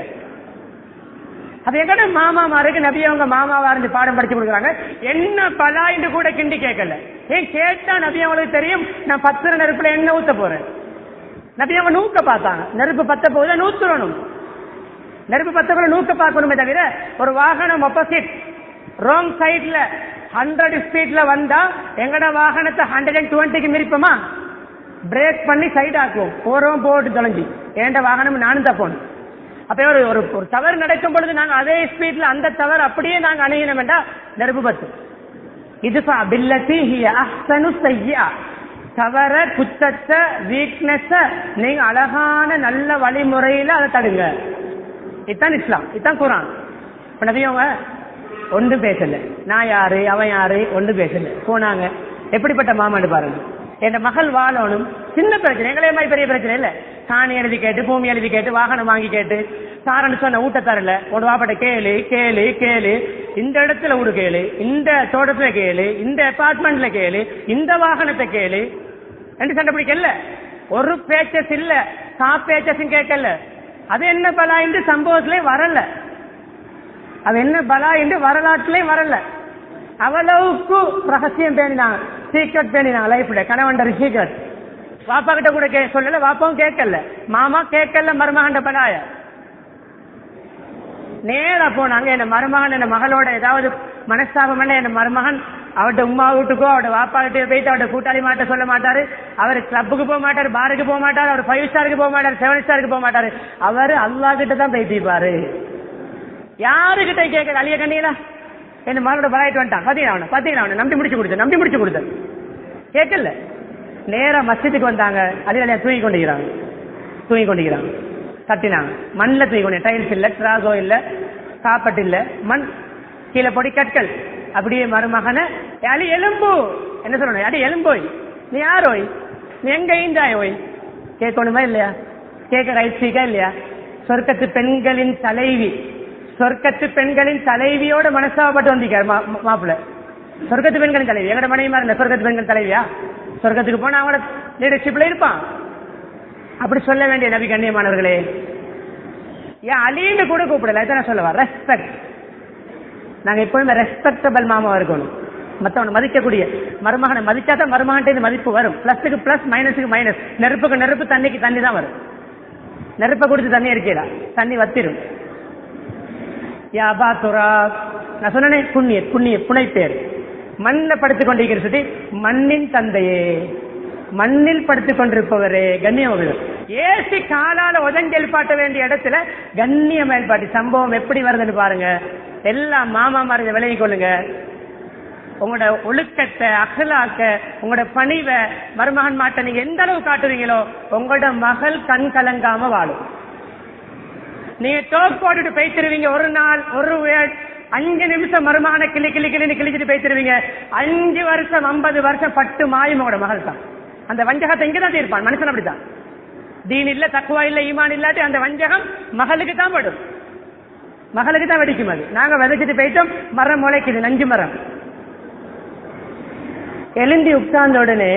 அது எங்கட மாமா மாருக்கு நபி அவங்க மாமாவா இருந்து பாடம் படிச்சு கொடுக்குறாங்க என்ன பலாயின்னு கூட கிண்டி கேட்கல ஏன் கேட்டா நபி அவங்களுக்கு தெரியும் நான் பத்திர நெருப்புல என்ன ஊத்த போறேன் நபி அவங்க நூக்க பார்த்தாங்க நெருப்பு பத்த போகுது நூத்துறணும் நெருப்பு பத்த கூட நூக்க பார்க்கணுமே தவிர ஒரு வாகனம் ஆப்போசிட் ராங் சைட்ல ஹண்ட்ரட் ஸ்பீட்ல வந்தா எங்கட வாகனத்தை ஹண்ட்ரட் அண்ட் டுவெண்ட்டிக்கு மிரிப்போமா பிரேக் பண்ணி சைடு ஆக்குவோம் போறோம் போட்டு தொலைஞ்சி ஏண்ட வாகனம் நானும் தப்போணும் அப்ப ஒரு ஒரு ஒரு தவறு நடக்கும் பொழுது நாங்க அதே ஸ்பீட்ல அந்த தவறு அப்படியே நாங்க அணுகினோம் என்றா நெருப்பு பத்து இது பில்லத்தி ஹிய அஹ்சனு செய்யா தவற குத்தத்தை வீக்னஸ நீங்க அழகான நல்ல வழிமுறையில அதை தடுங்க இதுதான் இஸ்லாம் இதுதான் குரான் இப்ப நபியவங்க ஒன்றும் பேசல நான் யாரு அவன் யாரு ஒன்றும் பேசல போனாங்க எப்படிப்பட்ட மாமான்னு பாருங்க என் மகள் வாழணும் சின்ன பிரச்சனை எங்களே மாதிரி பெரிய பிரச்சனை இல்ல காணி எழுதி கேட்டு பூமி எழுதி கேட்டு வாகனம் வாங்கி கேட்டு சாரன்னு சொன்ன ஊட்ட தரல ஒரு வாப்பட்ட கேளு கேளு கேளு இந்த இடத்துல ஒரு கேளு இந்த தோட்டத்துல கேளு இந்த அபார்ட்மெண்ட்ல கேளு இந்த வாகனத்தை கேளு என்று சண்டை பிடிக்கல ஒரு பேச்சஸ் இல்ல சா பேச்சஸும் கேட்கல அது என்ன பலா என்று சம்பவத்திலே வரல அது என்ன பலா என்று வரலாற்றிலே வரல அவ்வளவுக்கு ரகசியம் பேணினாங்க சீக்ரெட் பேணினாங்க லைஃப்ல கணவன் சீக்ரெட் வாப்பா கிட்ட கூட கே சொல்லல வாப்பாவும் கேட்கல மாமா கேட்கல மருமகண்ட பலாய நேரா போனாங்க என் மருமகன் என் மகளோட ஏதாவது மனஸ்தாபம் பண்ண என் மருமகன் அவட்ட உமா வீட்டுக்கோ அவட வாப்பா கிட்ட போயிட்டு அவட கூட்டாளி மாட்ட சொல்ல மாட்டாரு அவர் கிளப்புக்கு போக மாட்டாரு பாருக்கு போக மாட்டாரு அவர் ஃபைவ் ஸ்டாருக்கு போக மாட்டாரு செவன் ஸ்டாருக்கு போக மாட்டாரு அவர் அல்லா கிட்ட தான் பேசிப்பாரு யாருகிட்ட கேட்க அழிய கண்ணீங்களா என் மகளோட பலாயிட்டு வந்துட்டான் பாத்தீங்களா அவனை பாத்தீங்களா அவனை நம்பி முடிச்சு கொடுத்த நம்பி முடிச்சு கொடுத்த கேட்கல நேரா மஸ்ஜிதுக்கு வந்தாங்க அழிய தூங்கி கொண்டிருக்கிறாங்க தூங்கி கொண்டிருக்கிறாங்க தட்டினாங்க மண்ணில் தூங்கி கொண்டு டைல்ஸ் இல்ல டிராகோ இல்ல காப்பட் இல்ல மண் கீழே பொடி கற்கள் அப்படியே மருமகனை அடி எலும்பு என்ன சொல்லணும் அடி எலும்போய் நீ யாரோய் நீ எங்க ஈந்தாய் ஓய் கேட்கணுமா இல்லையா கேட்க ரைட் சீக்கா இல்லையா சொர்க்கத்து பெண்களின் தலைவி சொர்க்கத்து பெண்களின் தலைவியோட மனசாபப்பட்டு வந்திருக்காரு மாப்பிள்ள சொர்க்கத்து பெண்களின் தலைவி எங்கட மனைவி மாதிரி இல்ல சொர்க்கத்து பெண்கள் தலைவியா சொர்க்கத்துக்கு போனா அவங்களோட லீடர்ஷிப்ல இருப்பான் அப்படி சொல்ல வேண்டிய நபி கண்ணியமானவர்களே ஏன் அலின்னு கூட கூப்பிடல இதான் சொல்லவா ரெஸ்பெக்ட் நாங்க எப்பவுமே ரெஸ்பெக்டபிள் மாமா இருக்கணும் மத்தவனை மதிக்கக்கூடிய மருமகனை மதிச்சா தான் மருமகன் மதிப்பு வரும் பிளஸுக்கு பிளஸ் மைனஸுக்கு மைனஸ் நெருப்புக்கு நெருப்பு தண்ணிக்கு தண்ணி தான் வரும் நெருப்பை குடிச்சு தண்ணி இருக்கீடா தண்ணி வத்திரும் யா அபா துரா நான் சொன்னேனே புண்ணிய புண்ணிய புனைப்பேர் மண்ணை படுத்துக் கொண்டிருக்கிற சுத்தி மண்ணின் தந்தையே மண்ணில் படுத்துக் கொண்டிருப்பவரே கண்ணியம் ஏசி காலால உதஞ்சு எழுப்பாட்ட வேண்டிய இடத்துல கண்ணிய மேல்பாட்டி சம்பவம் எப்படி வருதுன்னு பாருங்க எல்லாம் மாமா மாதிரி விலகி கொள்ளுங்க உங்களோட ஒழுக்கத்தை அகலாக்க உங்களோட பணிவை மருமகன் மாட்ட நீங்க எந்த அளவு காட்டுறீங்களோ உங்களோட மகள் கண் கலங்காம வாழும் நீங்க டோக் போட்டுட்டு பேசிருவீங்க ஒரு நாள் ஒரு அஞ்சு நிமிஷம் மருமான கிளி கிளி கிளின்னு கிழிச்சிட்டு பேசிருவீங்க அஞ்சு வருஷம் ஐம்பது வருஷம் பட்டு மாயும் உங்களோட மகள் தான் அந்த வஞ்சகத்தை இங்கதான் தீர்ப்பான் மனுஷன் அப்படித்தான் தீன் இல்ல தக்குவா இல்ல ஈமான் இல்லாட்டி அந்த வஞ்சகம் மகளுக்கு தான் படும் மகளுக்கு தான் வெடிக்கும் அது நாங்க விதைச்சிட்டு போயிட்டோம் மரம் முளைக்குது நஞ்சு மரம் எழுந்தி உட்கார்ந்த உடனே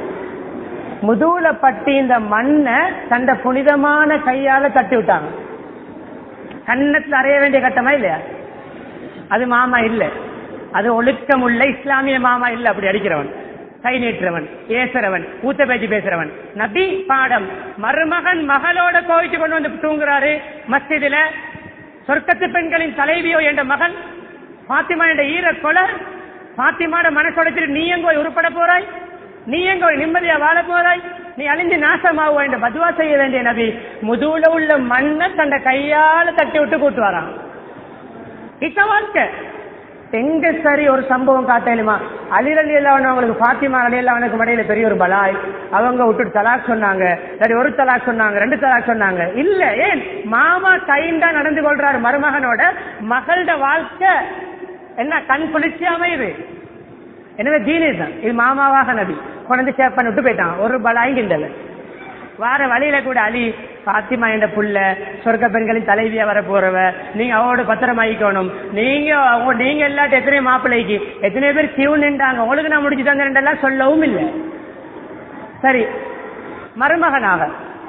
முதுகுல பட்டி இந்த மண்ணை தண்ட புனிதமான கையால தட்டி விட்டாங்க கன்னத்துல அறைய வேண்டிய கட்டமா இல்லையா அது மாமா இல்ல அது ஒழுக்கம் உள்ள இஸ்லாமிய மாமா இல்ல அப்படி அடிக்கிறவன் கை நீட்டுறவன் ஏசுறவன் ஊத்த பேச்சு பேசுறவன் நபி பாடம் மருமகன் மகளோட கோவிச்சு கொண்டு வந்து தூங்குறாரு மஸ்ஜிதுல சொர்க்கத்து பெண்களின் தலைவியோ என்ற மகன் பாத்திமா என்ற ஈர கொலை பாத்திமாட மனசொடைச்சிட்டு நீ எங்க போய் உருப்பட போறாய் நீ எங்க போய் நிம்மதியா வாழ போறாய் நீ அழிஞ்சு நாசமாவ என்ற பதுவா செய்ய வேண்டிய நபி முதுகுல உள்ள மண்ணை தண்ட கையால தட்டி விட்டு கூட்டு வரான் இத்த வாழ்க்கை எங்க சரி ஒரு சம்பவம் காட்டலுமா அலிரலி அவங்களுக்கு பாத்திமா அலி அவனுக்கு மடையில பெரிய ஒரு பலாய் அவங்க விட்டுட்டு தலாக் சொன்னாங்க சரி ஒரு தலாக் சொன்னாங்க ரெண்டு தலாக் சொன்னாங்க இல்ல ஏன் மாமா கைண்டா நடந்து கொள்றாரு மருமகனோட மகளோட வாழ்க்கை என்ன கண் குளிர்ச்சி அமையுது எனவே தீனி தான் இது மாமாவாக நபி கொண்டு சேப் பண்ணி விட்டு போயிட்டான் ஒரு பலாயும் கிண்டல வார வழியில கூட அலி பாத்திமா என்ற புள்ள சொர்க்க பெண்களின் தலைவியா வர போறவ நீங்க அவரோட பத்திரமாயிக்கணும் நீங்க அவங்க நீங்க எல்லாட்டும் எத்தனை மாப்பிள்ளைக்கு எத்தனை பேர் கியூ நின்றாங்க உங்களுக்கு நான் முடிச்சு தந்தேன் சொல்லவும் இல்லை சரி மருமகனாக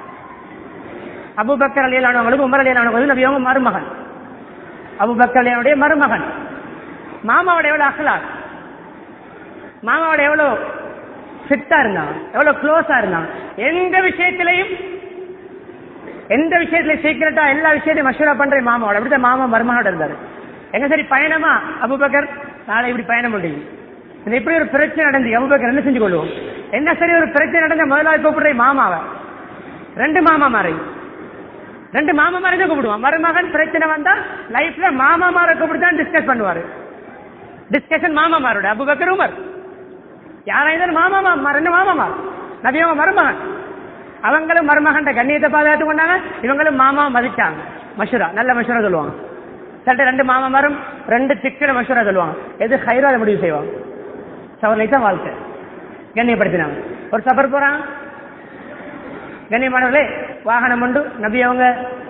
அபுபக்கர் அலியலானவங்களுக்கு உமர் அலியலானவங்களுக்கு நபி அவங்க மருமகன் அபுபக்கர் அலியானுடைய மருமகன் மாமாவோட எவ்வளவு அகலார் மாமாவோட எவ்வளவு ஃபிட்டா இருந்தான் எவ்வளவு க்ளோஸா இருந்தான் எந்த விஷயத்திலையும் எந்த விஷயத்துல சீக்கிரட்டா எல்லா விஷயத்தையும் மஷூரா பண்ற மாமாவோட அப்படித்தான் மாமா மருமகோட இருந்தாரு எங்க சரி பயணமா அபுபக்கர் நாளை இப்படி பயணம் முடியும் இது இப்படி ஒரு பிரச்சனை நடந்து அபுபக்கர் என்ன செஞ்சு கொள்வோம் என்ன சரி ஒரு பிரச்சனை நடந்த முதலாவது கூப்பிடுற மாமாவை ரெண்டு மாமா மாறி ரெண்டு மாமா மாறி தான் கூப்பிடுவான் மருமகன் பிரச்சனை வந்தா லைஃப்ல மாமா மாற கூப்பிட்டு தான் டிஸ்கஸ் பண்ணுவாரு டிஸ்கஷன் மாமா மாரோட அபுபக்கர் உமர் யாரா இருந்தாலும் மாமா மா ரெண்டு மாமா மாறு நபியவங்க மருமகன் அவங்களும் மருமகன் கண்ணியத்தை பாதுகாத்து கொண்டாங்க இவங்களும் மாமா மதிச்சாங்க மஷூரா நல்ல மஷூரா சொல்லுவாங்க சில ரெண்டு மாமா மரம் ரெண்டு திக்கிற மஷூரா சொல்லுவாங்க எது ஹைரோ அதை முடிவு செய்வாங்க சவர்லை தான் வாழ்க்கை கண்ணியப்படுத்தினாங்க ஒரு சபர் போறாங்க கண்ணியமானவர்களே வாகனம் உண்டு நபி அவங்க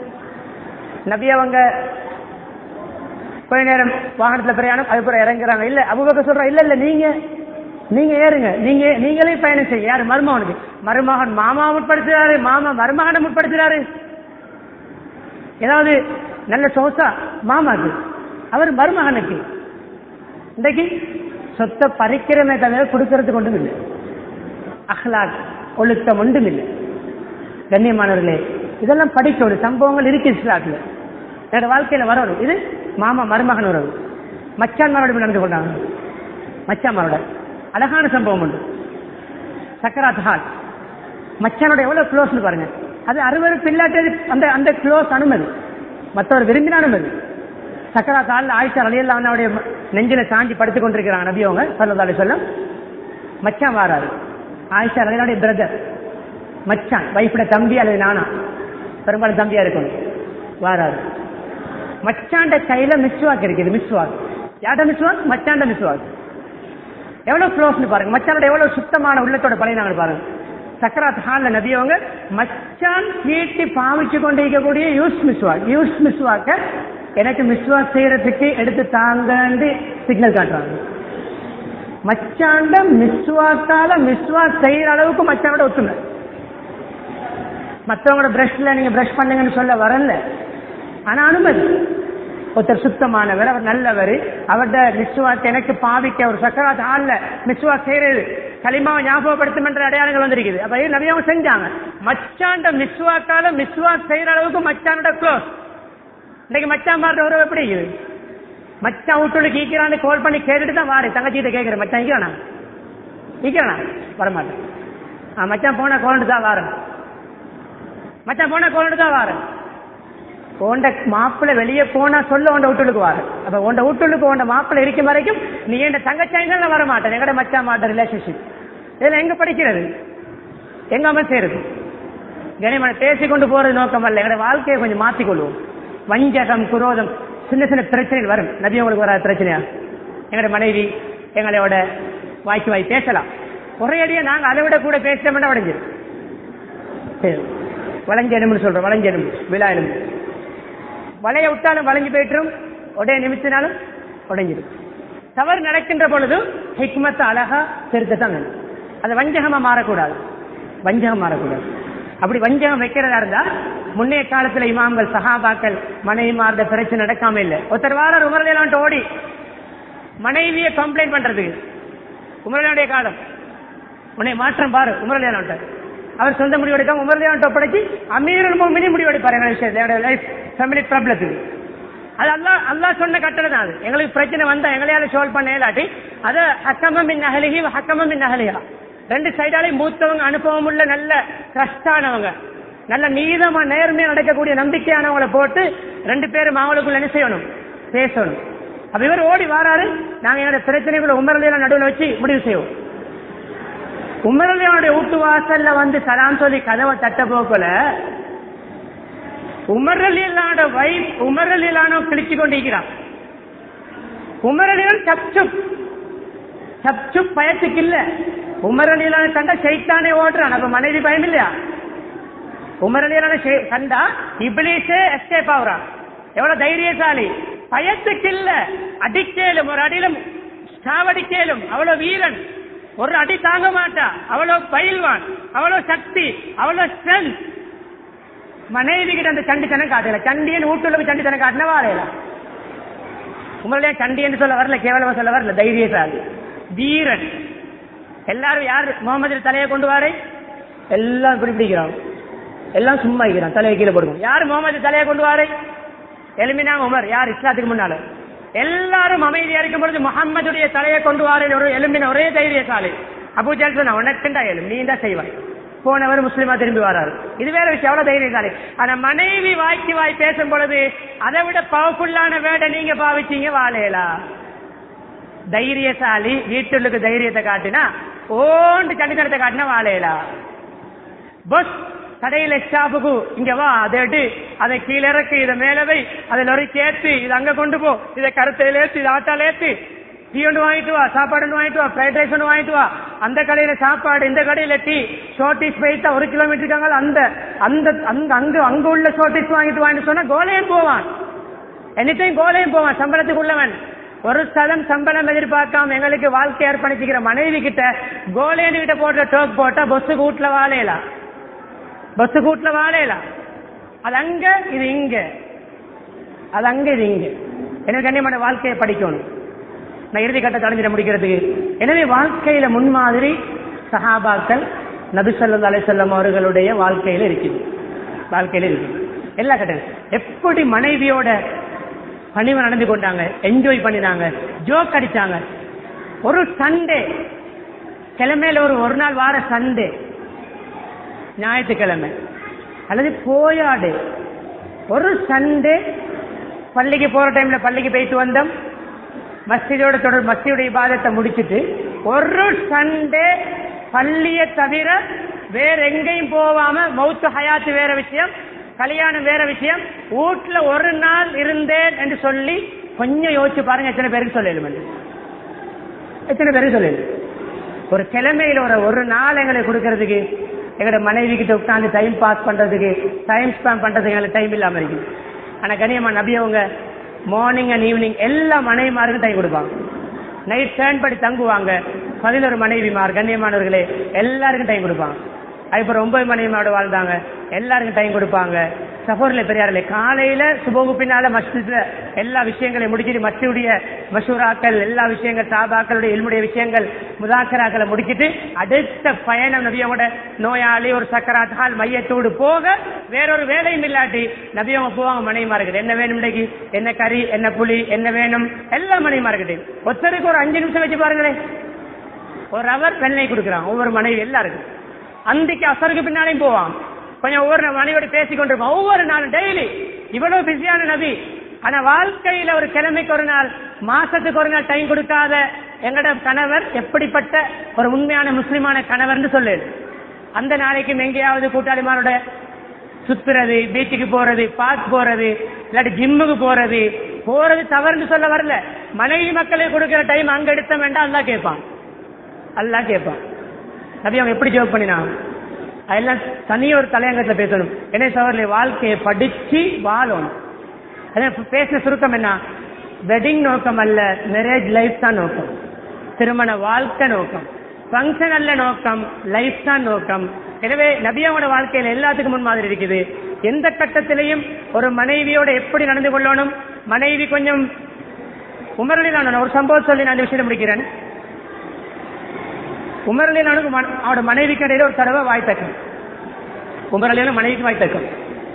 நபி அவங்க கொஞ்ச நேரம் வாகனத்துல பிரயாணம் அதுக்கப்புறம் இறங்குறாங்க இல்ல அபுபக்க சொல்றா இல்ல இல்ல நீங்க நீங்க ஏறுங்க நீங்க நீங்களே பயணம் செய்ய யாரு மருமகனுக்கு மருமகன் மாமா முற்படுத்துறாரு மாமா மருமகனை முற்படுத்துறாரு ஏதாவது நல்ல சோசா மாமாக்கு அவர் மருமகனுக்கு இன்றைக்கு சொத்தை பறிக்கிறமே தவிர கொடுக்கறதுக்கு ஒன்றும் இல்லை அஹ்லாக் ஒழுக்கம் ஒன்றும் இல்லை கண்ணியமானவர்களே இதெல்லாம் படிக்க ஒரு சம்பவங்கள் இருக்கு இஸ்லாத்துல என்னோட வாழ்க்கையில வரணும் இது மாமா மருமகன் உறவு மச்சான் மரோட நடந்து கொண்டாங்க மச்சான் மரோட அழகான சம்பவம் உண்டு சக்கராத் ஹால் மச்சானோட எவ்வளவு க்ளோஸ்னு பாருங்க அது அறுவருக்கு இல்லாட்டது அந்த அந்த க்ளோஸ் அனுமதி மற்றவர் விரும்பின அனுமதி சக்கராத் ஹால் ஆயிஷா அலையெல்லாம் அவனுடைய நெஞ்சில சாஞ்சி படுத்துக் கொண்டிருக்கிறாங்க நபி அவங்க சல்லல்லாஹு சொல்லம் மச்சான் வாராரு ஆயிஷா அலையனுடைய பிரதர் மச்சான் வைஃபோட தம்பி அல்லது நானா பெரும்பாலும் தம்பியா இருக்கணும் வாராரு மச்சாண்ட கையில மிஸ்வாக் இருக்குது மிஸ்வாக் யார்ட மிஸ்வாக் மச்சாண்ட மிஸ்வாக் எவ்வளவு க்ளோஸ்னு பாருங்க மச்சானோட எவ்வளவு சுத்தமான உள்ளத்தோட பழையனாங்க பாருங்க சக்கராத் ஹால்ல நபியவங்க மச்சான் கீட்டி பாவிச்சு கொண்டிருக்கக்கூடிய யூஸ் மிஸ்வாக் யூஸ் மிஸ்வாக்க எனக்கு மிஸ்வாக் செய்யறதுக்கு எடுத்து தாங்கன்னு சிக்னல் காட்டுறாங்க மச்சாண்ட மிஸ்வாக்கால மிஸ்வாக் செய்யற அளவுக்கு மச்சானோட ஒத்துமை மற்றவங்களோட பிரஷ்ல நீங்க பிரஷ் பண்ணுங்கன்னு சொல்ல வரல ஆனா அனுமதி ஒருத்தர் சுத்தமானவர் அவர் நல்லவர் அவர்ட மிஸ்வாக் எனக்கு பாவிக்க ஒரு சக்கராத் ஆள்ல மிஸ்வாக் செய்யறது களிமாவை ஞாபகப்படுத்தும் என்ற அடையாளங்கள் வந்திருக்குது அப்ப இது நபியாவும் செஞ்சாங்க மச்சாண்ட மிஸ்வாக்கால மிஸ்வாக் செய்யற அளவுக்கு மச்சானோட க்ளோஸ் இன்னைக்கு மச்சான் மாறுற உறவு எப்படி இருக்குது மச்சான் வீட்டுள்ள கீக்கிறான்னு கால் பண்ணி கேட்டுட்டு தான் வாரு தங்கச்சிட்ட கேட்கிறேன் மச்சான் ஈக்கிறானா ஈக்கிறானா வரமாட்டேன் ஆ மச்சான் போனா கோலண்டு தான் வாரேன் மச்சான் போனா கோலண்டு தான் வாரேன் உண்ட மாப்பிள்ளை வெளியே போனா சொல்ல உண்ட வீட்டுக்கு வாரு அப்ப உண்ட வீட்டுக்கு உண்ட மாப்பிள்ளை இருக்கும் வரைக்கும் நீ என் தங்கச்சாங்க வர மாட்டேன் எங்கட மச்சா மாட்ட ரிலேஷன்ஷிப் இதுல எங்க படிக்கிறது எங்க அம்மா செய்யறது கனிமனை பேசி கொண்டு போறது நோக்கம் அல்ல எங்கட வாழ்க்கையை கொஞ்சம் மாத்திக்கொள்வோம் வஞ்சகம் குரோதம் சின்ன சின்ன பிரச்சனைகள் வரும் நபி உங்களுக்கு வராத பிரச்சனையா எங்கட மனைவி எங்களோட வாய்க்கு வாய் பேசலாம் ஒரே அடியா நாங்க அதை விட கூட பேசிட்டோம்னா உடஞ்சிரு வளைஞ்செலும்புன்னு சொல்றோம் வளைஞ்செலும்பு விழா எலும்பு வளைய விட்டாலும் வளைஞ்சு போயிட்டுரும் உடைய நிமித்தினாலும் உடைஞ்சிடும் தவறு நடக்கின்ற பொழுது ஹிக்மத்தை அழகா திருத்தத்தான் வேணும் அது வஞ்சகமா மாறக்கூடாது வஞ்சகம் மாறக்கூடாது அப்படி வஞ்சகம் வைக்கிறதா இருந்தா முன்னைய காலத்துல இமாம்கள் சஹாபாக்கள் மனைவி மாறுத பிரச்சனை நடக்காம இல்லை ஒருத்தர் வாரம் உமரலாம் ஓடி மனைவியை கம்ப்ளைண்ட் பண்றதுக்கு உமரனுடைய காலம் உன்னை மாற்றம் பாரு உமரலியானோட்ட அவர் சொந்த முடிவு எடுக்காம உமரலியானோட்ட ஒப்படைச்சு அமீரல் மோமினி முடிவு எடுப்பார் என்ன விஷயத்துல லைஃப் ஃபேமிலி ப்ராப்ளத்துக்கு அது அல்லா அல்லா சொன்ன கட்டளை தான் அது எங்களுக்கு பிரச்சனை வந்தா எங்களையால சால்வ் பண்ண இல்லாட்டி அது ஹக்கமின் நகலிகி ஹக்கமின் நகலியா ரெண்டு சைடாலையும் மூத்தவங்க அனுபவம் உள்ள நல்ல ட்ரஸ்டானவங்க நல்ல நீதமா நேர்மையா நடக்கக்கூடிய நம்பிக்கையானவங்களை போட்டு ரெண்டு பேரும் அவங்களுக்குள்ள என்ன செய்யணும் பேசணும் அப்ப இவர் ஓடி வாராரு நாங்க என்னோட பிரச்சனைகளை உமரலையெல்லாம் நடுவில் வச்சு முடிவு செய்வோம் உமரலியானுடைய வீட்டு வாசல்ல வந்து சலாம் சொல்லி கதவை தட்ட போக்கல உமரலியலான வைஃப் உமரலியலான கிழிச்சு கொண்டிருக்கிறான் உமரலியல் சப்சுப் சப்சுப் பயத்துக்கு இல்ல உமரலியலான கண்டா சைத்தானே ஓடுறான் அப்ப மனைவி பயம் இல்லையா உமரலியலான கண்டா இபிலிஸே எஸ்கேப் ஆகுறான் எவ்வளவு தைரியசாலி பயத்துக்கு இல்ல அடிக்கேலும் ஒரு அடியிலும் சாவடிக்கேலும் அவ்வளவு வீரன் ஒரு அடி தாங்க மாட்டா அவ்வளவு பயில்வான் அவ்வளவு சக்தி அவ்வளவு ஸ்ட்ரென்த் மனைவி கிட்ட அந்த சண்டித்தனம் காட்டல சண்டியன் வீட்டுள்ள சண்டித்தனம் காட்டின வாழையில உங்களுடைய சண்டியன் சொல்ல வரல கேவலமா சொல்ல வரல தைரியசாலி வீரன் எல்லாரும் யார் முகமது தலையை கொண்டு வாரே எல்லாம் இப்படி பிடிக்கிறான் எல்லாம் சும்மா இருக்கிறான் தலையை கீழே போடுவோம் யார் முகமது தலையை கொண்டு வாரே எலுமினா உமர் யார் இஸ்லாத்துக்கு முன்னால எல்லாரும் அமைதியா இருக்கும் பொழுது முகம்மதுடைய தலையை கொண்டு வாரில் ஒரு எலும்பின ஒரே தைரியசாலி அபு ஜல்சனா உனக்குண்டா எலும் நீ தான் செய்வாய் போனவர் முஸ்லிமா திரும்பி வராரு இது வேற விஷயம் எவ்வளவு தைரியசாலி ஆனா மனைவி வாய்க்கு வாய் பேசும் பொழுது அதை விட பவர்ஃபுல்லான வேட நீங்க பாவிச்சீங்க வாழையலா தைரியசாலி வீட்டுக்கு தைரியத்தை காட்டினா ஓண்டு சட்டி தரத்தை காட்டின வாழையிலா பஸ் கடையில ஸ்டாப்புக்கு இங்க வா அதை எடு அதை கீழே இறக்கு இதை மேலவை அதை லொரிக்கு ஏத்து இதை அங்க கொண்டு போ இதை கருத்தையில ஏத்து இதை ஆட்டால ஏத்து டீ ஒன்று வாங்கிட்டு வா சாப்பாடு ஒன்று வாங்கிட்டு வா ஃப்ரைட் ரைஸ் ஒன்று வாங்கிட்டு வா அந்த கடையில சாப்பாடு இந்த கடையில டீ ஷோர்டிஸ் போயிட்டா ஒரு கிலோமீட்டர் இருக்காங்க அந்த அந்த அங்க அங்க அங்க உள்ள ஷோர்டிஸ் வாங்கிட்டு வாங்கிட்டு சொன்னா கோலையும் போவான் எனிடைம் கோலையும் போவான் சம்பளத்துக்கு உள்ளவன் ஒரு சதம் சம்பளம் எதிர்பார்க்காம எங்களுக்கு வாழ்க்கை அர்ப்பணிச்சுக்கிற மனைவி கிட்ட கோலேன்னு கிட்ட போட்ட டோக் போட்டா பஸ்ஸு கூட்டுல வாழையலாம் பஸ் கூட்டுல வாழையலாம் அது அங்க இது இங்க அது அங்க இது இங்க எனக்கு கண்ணியமான வாழ்க்கையை படிக்கணும் நான் இறுதி கட்ட தடைஞ்சிட முடிக்கிறதுக்கு எனவே வாழ்க்கையில முன்மாதிரி சஹாபாக்கள் நபிசல்லா அலிசல்லம் அவர்களுடைய வாழ்க்கையில இருக்குது வாழ்க்கையில இருக்குது எல்லா கட்டம் எப்படி மனைவியோட பணிவு நடந்து கொண்டாங்க என்ஜாய் பண்ணினாங்க ஜோக் அடிச்சாங்க ஒரு சண்டே கிழமையில ஒரு ஒரு நாள் வார சண்டே ஞாயிற்றுக்கிழமை அல்லது போயாடு ஒரு சண்டே பள்ளிக்கு போற டைம்ல பள்ளிக்கு போயிட்டு வந்தோம் மஸ்ஜிதோட தொடர் மஸ்ஜியோட இபாதத்தை முடிச்சிட்டு ஒரு சண்டே பள்ளியை தவிர வேற எங்கேயும் போகாம மௌத்து ஹயாத்து வேற விஷயம் கல்யாணம் வேற விஷயம் வீட்டுல ஒரு நாள் இருந்தேன் என்று சொல்லி கொஞ்சம் யோசிச்சு பாருங்க எத்தனை பேருக்கு சொல்லலும் எத்தனை பேருக்கு சொல்லலும் ஒரு கிழமையில ஒரு ஒரு நாள் எங்களுக்கு கொடுக்கறதுக்கு எங்களோட மனைவி கிட்ட உட்காந்து டைம் பாஸ் பண்றதுக்கு டைம் ஸ்பெண்ட் பண்றதுக்கு எங்களுக்கு டைம் இல்லாம இருக்கு ஆனா கனியம்மா நபி அவங்க மார்னிங் அண்ட் ஈவினிங் எல்லா மனைவிமாருக்கும் டைம் கொடுப்பாங்க நைட் டேர்ன் படி தங்குவாங்க பதினோரு மனைவிமார் கண்ணியமானவர்களே எல்லாருக்கும் டைம் கொடுப்பாங்க அதுக்கப்புறம் ஒன்பது மனைவிமாரோட வாழ்ந்தாங்க எல்லாருக்கும் டைம் கொடுப்பாங்க சஃபோர்ல பெரியாரில் காலையில சுபோகு பின்னால மஸ்ஜித்ல எல்லா விஷயங்களையும் முடிச்சிட்டு மஸ்ஜியுடைய மசூராக்கள் எல்லா விஷயங்கள் சாபாக்களுடைய எல்முடைய விஷயங்கள் முதாக்கராக்களை முடிச்சிட்டு அடுத்த பயணம் நபியோட நோயாளி ஒரு சக்கராத் ஹால் மையத்தோடு போக வேறொரு வேலையும் இல்லாட்டி நபியவங்க போவாங்க மனைவிமா இருக்குது என்ன வேணும் இன்னைக்கு என்ன கறி என்ன புளி என்ன வேணும் எல்லா மனைவிமா இருக்குது ஒருத்தருக்கு ஒரு அஞ்சு நிமிஷம் வச்சு பாருங்களேன் ஒரு அவர் வெண்ணெய் கொடுக்குறான் ஒவ்வொரு மனைவி எல்லாருக்கும் அந்திக்கு அசருக்கு பின்னாலையும் போவான் கொஞ்சம் ஒவ்வொரு மனைவியோட பேசி கொண்டிருப்பான் ஒவ்வொரு நாளும் டெய்லி இவ்வளவு பிஸியான நபி ஆனா வாழ்க்கையில ஒரு கிழமைக்கு ஒரு நாள் மாசத்துக்கு ஒரு நாள் டைம் கொடுக்காத எங்கட கணவர் எப்படிப்பட்ட ஒரு உண்மையான முஸ்லிமான கணவர்னு சொல்லு அந்த நாளைக்கும் எங்கேயாவது கூட்டாளிமாரோட சுத்துறது பீச்சுக்கு போறது பார்க் போறது இல்லாட்டி ஜிம்முக்கு போறது போறது தவறுன்னு சொல்ல வரல மனைவி மக்களுக்கு கொடுக்கிற டைம் அங்க எடுத்த வேண்டாம் அல்லா கேட்பான் அல்லா கேட்பான் நபி அவங்க எப்படி ஜோக் பண்ணினான் அதெல்லாம் தனிய ஒரு தலையங்கத்துல பேசணும் என்ன சவர்ல வாழ்க்கையை படிச்சு வாழணும் அதான் பேசின சுருக்கம் என்ன வெட்டிங் நோக்கம் அல்ல மேரேஜ் லைஃப் தான் நோக்கம் திருமண வாழ்க்கை நோக்கம் ஃபங்க்ஷன் அல்ல நோக்கம் லைஃப் தான் நோக்கம் எனவே நபியாவோட வாழ்க்கையில எல்லாத்துக்கும் முன் மாதிரி இருக்குது எந்த கட்டத்திலையும் ஒரு மனைவியோட எப்படி நடந்து கொள்ளணும் மனைவி கொஞ்சம் உமரலில் ஒரு சம்பவம் சொல்லி நான் இந்த விஷயத்தை முடிக்கிறேன் உமரலியனுக்கு அவனோட மனைவிக்கு இடையில ஒரு தடவை வாய் தக்கும் உமரலியனும் மனைவிக்கு வாய் தக்கும்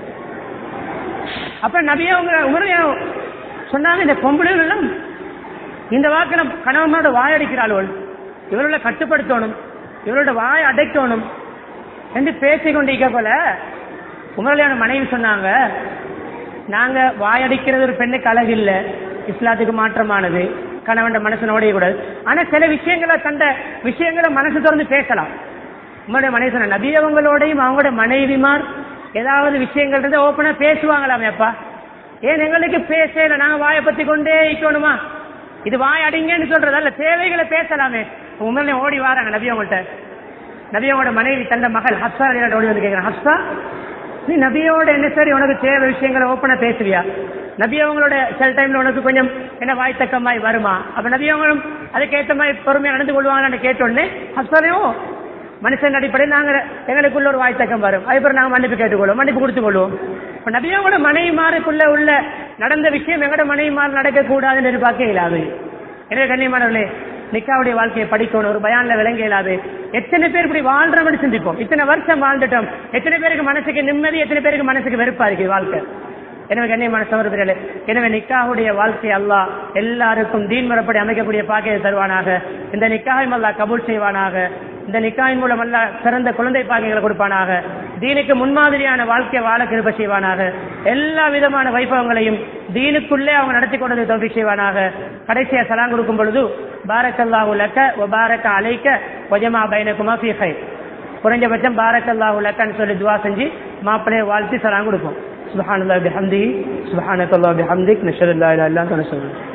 அப்ப நபியா அவங்க உமரலியன் சொன்னாங்க இந்த பொம்பளைகள் எல்லாம் இந்த வாக்கில கணவனோட வாய் அடிக்கிறாள் இவரோட கட்டுப்படுத்தணும் இவரோட வாய் அடைக்கணும் என்று பேசிக் கொண்டிருக்க போல உமரலியான மனைவி சொன்னாங்க நாங்க வாய் அடிக்கிறது ஒரு பெண்ணுக்கு அழகு இல்ல இஸ்லாத்துக்கு மாற்றமானது கணவன் மனசு நோடைய கூடாது ஆனா சில விஷயங்களை கண்ட விஷயங்களை மனசு திறந்து பேசலாம் உங்களுடைய மனைவி சொன்ன நபி அவங்களோடையும் அவங்களோட மனைவிமார் ஏதாவது விஷயங்கள் இருந்தா ஓப்பனா பேசுவாங்களாமே அப்பா ஏன் எங்களுக்கு பேசல நாங்க வாயை பத்தி கொண்டே இருக்கணுமா இது வாய் அடிங்கன்னு சொல்றது அல்ல தேவைகளை பேசலாமே உண்மையிலே ஓடி வராங்க நபி அவங்கள்ட்ட நபியோட மனைவி தந்த மகள் ஹப்சா அலியோட ஓடி வந்து கேட்கிறேன் ஹப்சா நீ நபியோட என்ன சரி உனக்கு தேவை விஷயங்களை ஓப்பனா பேசுவியா நபி அவங்களோட சில டைம்ல உனக்கு கொஞ்சம் என்ன வாய் தக்கமாய் வருமா அப்ப நபி அவங்களும் அதுக்கேற்ற மாதிரி பொறுமையா நடந்து கொள்வாங்கன்னு கேட்டோடனே ஹஸ்பரையும் மனுஷன் அடிப்படையில் நாங்க எங்களுக்குள்ள ஒரு வாய் தக்கம் வரும் அதுக்கப்புறம் நாங்க மன்னிப்பு கேட்டுக்கொள்வோம் மன்னிப்பு கொடுத்துக் கொள்வோம் இப்ப நபியோட மனைவிமாருக்குள்ள உள்ள நடந்த விஷயம் எங்கட மனைவிமார் நடக்க கூடாதுன்னு எதிர்பார்க்க இயலாது எனவே கண்ணியமானவர்களே நிக்காவுடைய வாழ்க்கையை படிக்கணும் ஒரு பயான்ல விளங்க இயலாது எத்தனை பேர் இப்படி வாழ்றோம்னு சிந்திப்போம் இத்தனை வருஷம் வாழ்ந்துட்டோம் எத்தனை பேருக்கு மனசுக்கு நிம்மதி எத்தனை பேருக்கு மனசுக்கு வெறுப்பா இருக்கு வாழ்க்கை எனவே கண்ணியமான சகோதரர்களே எனவே நிக்காவுடைய வாழ்க்கை அல்லாஹ் எல்லாருக்கும் தீன் முறைப்படி அமைக்கக்கூடிய பாக்கியத்தை தருவானாக இந்த நிக்காவையும் அல்லாஹ் கபூல் செய்வானாக இந்த நிக்காயின் மூலம் அல்ல சிறந்த குழந்தை பாக்கியங்களை கொடுப்பானாக தீனுக்கு முன்மாதிரியான வாழ்க்கை வாழ கிருப செய்வானாக எல்லா விதமான வைபவங்களையும் தீனுக்குள்ளே அவங்க நடத்தி கொண்டது தோல்வி செய்வானாக கடைசியா சலாம் கொடுக்கும் பொழுது பாரக்கல்லாஹு லக்க ஒ பாரக்க அலைக்க ஒஜமா பைனகுமா ஃபீ ஹைர் குறைஞ்சபட்சம் பாரக்கல்லாஹு லக்கன்னு சொல்லி துவா செஞ்சு மாப்பிள்ளையை வாழ்த்தி சலாம் கொடுப்போம் சுபஹானல்லாஹி பிஹம்திஹி சுபஹானக்கல்லாஹு பிஹம்திக் நஷ்ஹது அல்லா இலாஹா இல்லா அன்த நஸ்தக்ஃபிருக்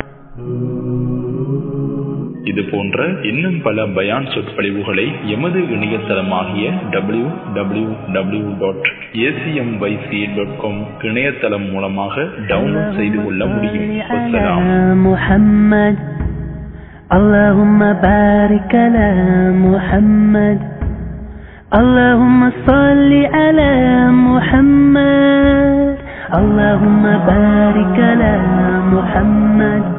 இது போன்ற இன்னும் பல பயான் சொற்பொழிவுகளை எமது இணையதளமாகிய W W W dot ACMYC dot com இணையதளம் மூலமாக டவுன்லோட் செய்து கொள்ள முடியும் வசலாம் محمد اللهم بارك على محمد اللهم صل على محمد اللهم بارك على محمد